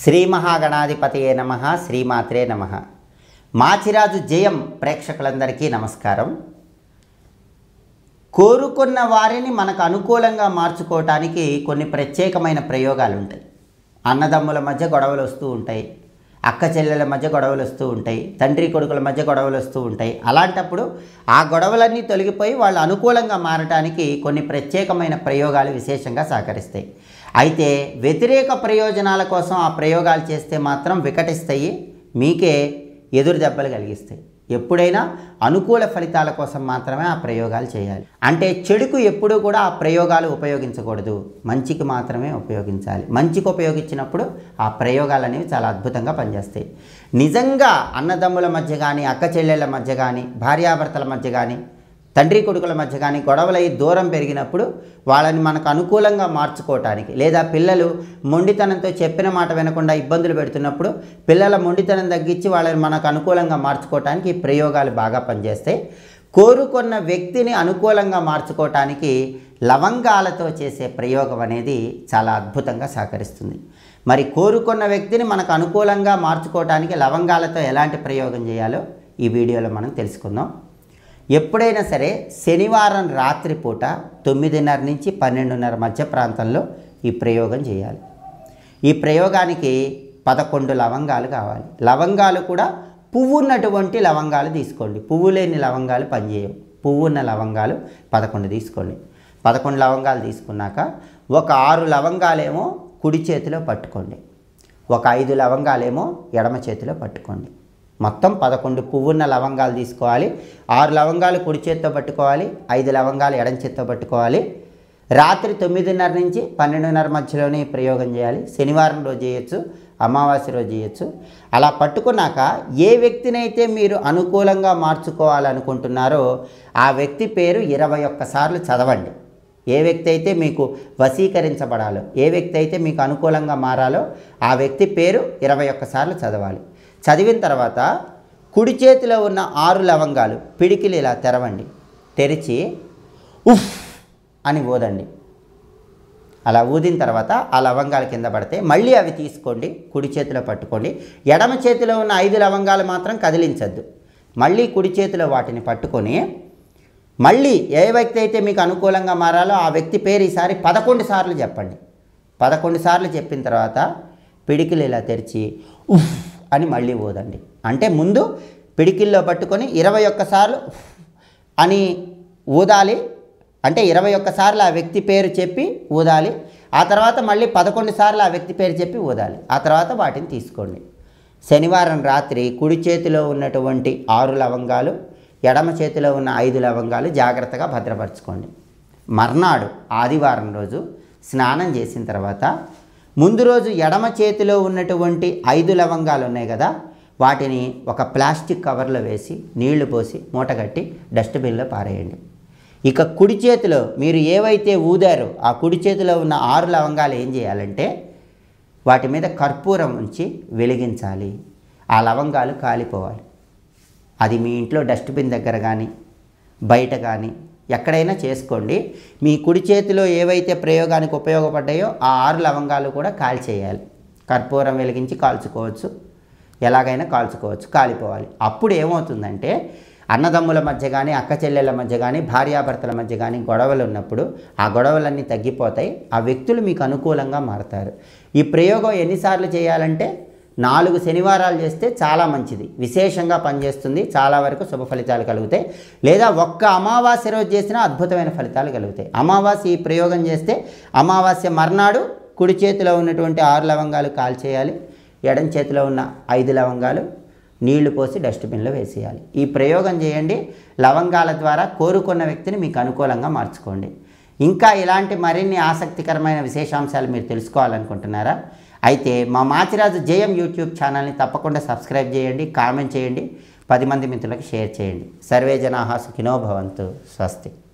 శ్రీ మహాగణాధిపతియే నమ శ్రీమాత్రే నమ మాచిరాజు జయం ప్రేక్షకులందరికీ నమస్కారం కోరుకున్న వారిని మనకు అనుకూలంగా మార్చుకోవటానికి కొన్ని ప్రత్యేకమైన ప్రయోగాలు ఉంటాయి అన్నదమ్ముల మధ్య గొడవలు వస్తూ ఉంటాయి అక్క చెల్లెల మధ్య గొడవలు వస్తూ ఉంటాయి తండ్రి కొడుకుల మధ్య గొడవలు వస్తూ ఉంటాయి అలాంటప్పుడు ఆ గొడవలన్నీ తొలగిపోయి వాళ్ళు అనుకూలంగా మారటానికి కొన్ని ప్రత్యేకమైన ప్రయోగాలు విశేషంగా సహకరిస్తాయి అయితే వ్యతిరేక ప్రయోజనాల కోసం ఆ ప్రయోగాలు చేస్తే మాత్రం వికటిస్తాయి మీకే ఎదురు దెబ్బలు కలిగిస్తాయి ఎప్పుడైనా అనుకూల ఫలితాల కోసం మాత్రమే ఆ ప్రయోగాలు చేయాలి అంటే చెడుకు ఎప్పుడూ కూడా ఆ ప్రయోగాలు ఉపయోగించకూడదు మంచికి మాత్రమే ఉపయోగించాలి మంచికి ఉపయోగించినప్పుడు ఆ ప్రయోగాలు అనేవి చాలా అద్భుతంగా పనిచేస్తాయి నిజంగా అన్నదమ్ముల మధ్య కానీ అక్క చెల్లెళ్ళ మధ్య కానీ భార్యాభర్తల మధ్య కానీ తండ్రి కొడుకుల మధ్య కానీ గొడవలై దూరం పెరిగినప్పుడు వాళ్ళని మనకు అనుకూలంగా మార్చుకోవటానికి లేదా పిల్లలు మొండితనంతో చెప్పిన మాట వినకుండా ఇబ్బందులు పెడుతున్నప్పుడు పిల్లల మొండితనం తగ్గించి వాళ్ళని మనకు అనుకూలంగా మార్చుకోవటానికి ఈ ప్రయోగాలు బాగా పనిచేస్తాయి కోరుకున్న వ్యక్తిని అనుకూలంగా మార్చుకోవటానికి లవంగాలతో చేసే ప్రయోగం అనేది చాలా అద్భుతంగా సహకరిస్తుంది మరి కోరుకున్న వ్యక్తిని మనకు అనుకూలంగా మార్చుకోవటానికి లవంగాలతో ఎలాంటి ప్రయోగం చేయాలో ఈ వీడియోలో మనం తెలుసుకుందాం ఎప్పుడైనా సరే శనివారం రాత్రిపూట తొమ్మిదిన్నర నుంచి పన్నెండున్నర మధ్య ప్రాంతంలో ఈ ప్రయోగం చేయాలి ఈ ప్రయోగానికి పదకొండు లవంగాలు కావాలి లవంగాలు కూడా పువ్వు ఉన్నటువంటి లవంగాలు తీసుకోండి పువ్వు లేని లవంగాలు పనిచేయవు పువ్వు ఉన్న లవంగాలు పదకొండు తీసుకోండి పదకొండు లవంగాలు తీసుకున్నాక ఒక ఆరు లవంగాలేమో కుడి చేతిలో పట్టుకోండి ఒక ఐదు లవంగాలేమో ఎడమ చేతిలో పట్టుకోండి మొత్తం పదకొండు పువ్వున్న లవంగాలు తీసుకోవాలి ఆరు లవంగాలు కుడి చేత్తో పట్టుకోవాలి ఐదు లవంగాలు ఎడం చేత్తో పట్టుకోవాలి రాత్రి తొమ్మిదిన్నర నుంచి పన్నెండున్నర మధ్యలోనే ఈ ప్రయోగం చేయాలి శనివారం రోజు చేయొచ్చు అమావాస్య రోజు చేయొచ్చు అలా పట్టుకున్నాక ఏ వ్యక్తినైతే మీరు అనుకూలంగా మార్చుకోవాలనుకుంటున్నారో ఆ వ్యక్తి పేరు ఇరవై ఒక్కసార్లు చదవండి ఏ వ్యక్తి అయితే మీకు వశీకరించబడాలో ఏ వ్యక్తి అయితే మీకు అనుకూలంగా మారాలో ఆ వ్యక్తి పేరు ఇరవై ఒక్కసార్లు చదవాలి చదివిన తర్వాత కుడి చేతిలో ఉన్న ఆరు లవంగాలు పిడికిలు ఇలా తెరవండి తెరిచి ఉఫ్ అని ఊదండి అలా ఊదిన తర్వాత ఆ లవంగాలు కింద పడితే మళ్ళీ అవి తీసుకోండి కుడి చేతిలో పట్టుకోండి ఎడమ చేతిలో ఉన్న ఐదు లవంగాలు మాత్రం కదిలించద్దు మళ్ళీ కుడి చేతిలో వాటిని పట్టుకొని మళ్ళీ ఏ వ్యక్తి అయితే మీకు అనుకూలంగా మారాలో ఆ వ్యక్తి పేరు ఈసారి పదకొండు సార్లు చెప్పండి పదకొండు సార్లు చెప్పిన తర్వాత పిడికిలు ఇలా తెరిచి ఉఫ్ అని మళ్ళీ ఊదండి అంటే ముందు పిడికిల్లో పట్టుకొని ఇరవై ఒక్కసార్లు ఉఫ్ అని ఊదాలి అంటే ఇరవై ఒక్కసార్లు ఆ వ్యక్తి పేరు చెప్పి ఊదాలి ఆ తర్వాత మళ్ళీ పదకొండు సార్లు ఆ వ్యక్తి పేరు చెప్పి ఊదాలి ఆ తర్వాత వాటిని తీసుకోండి శనివారం రాత్రి కుడి చేతిలో ఉన్నటువంటి ఆరు లవంగాలు ఎడమ చేతిలో ఉన్న ఐదు లవంగాలు జాగ్రత్తగా భద్రపరచుకోండి మర్నాడు ఆదివారం రోజు స్నానం చేసిన తర్వాత ముందు రోజు ఎడమ చేతిలో ఉన్నటువంటి ఐదు లవంగాలు ఉన్నాయి కదా వాటిని ఒక ప్లాస్టిక్ కవర్లో వేసి నీళ్లు పోసి మూటగట్టి డస్ట్బిన్లో పారేయండి ఇక కుడి చేతిలో మీరు ఏవైతే ఊదారో ఆ కుడి చేతిలో ఉన్న ఆరు లవంగాలు ఏం చేయాలంటే వాటి మీద కర్పూరం ఉంచి వెలిగించాలి ఆ లవంగాలు కాలిపోవాలి అది మీ ఇంట్లో డస్ట్బిన్ దగ్గర కానీ బయట కానీ ఎక్కడైనా చేసుకోండి మీ కుడి చేతిలో ఏవైతే ప్రయోగానికి ఉపయోగపడ్డాయో ఆ ఆరు లవంగాలు కూడా కాల్చేయాలి కర్పూరం వెలిగించి కాల్చుకోవచ్చు ఎలాగైనా కాల్చుకోవచ్చు కాలిపోవాలి అప్పుడు ఏమవుతుందంటే అన్నదమ్ముల మధ్య కానీ అక్క చెల్లెళ్ళ మధ్య కానీ భార్యాభర్తల మధ్య కానీ గొడవలు ఉన్నప్పుడు ఆ గొడవలన్నీ తగ్గిపోతాయి ఆ వ్యక్తులు మీకు అనుకూలంగా మారతారు ఈ ప్రయోగం ఎన్నిసార్లు చేయాలంటే నాలుగు శనివారాలు చేస్తే చాలా మంచిది విశేషంగా పనిచేస్తుంది చాలా వరకు శుభ ఫలితాలు కలుగుతాయి లేదా ఒక్క అమావాస్య రోజు చేసినా అద్భుతమైన ఫలితాలు కలుగుతాయి అమావాస్య ఈ ప్రయోగం చేస్తే అమావాస్య మర్నాడు కుడి చేతిలో ఉన్నటువంటి ఆరు లవంగాలు కాల్చేయాలి ఎడం చేతిలో ఉన్న ఐదు లవంగాలు నీళ్లు పోసి డస్ట్బిన్లో వేసేయాలి ఈ ప్రయోగం చేయండి లవంగాల ద్వారా కోరుకున్న వ్యక్తిని మీకు అనుకూలంగా మార్చుకోండి ఇంకా ఇలాంటి మరిన్ని ఆసక్తికరమైన విశేషాంశాలు మీరు తెలుసుకోవాలనుకుంటున్నారా అయితే మా మాచిరాజు జయం యూట్యూబ్ ఛానల్ని తప్పకుండా సబ్స్క్రైబ్ చేయండి కామెంట్ చేయండి పది మంది మిత్రులకు షేర్ చేయండి సర్వే జనాహా సుఖినో భవంతు స్వస్తి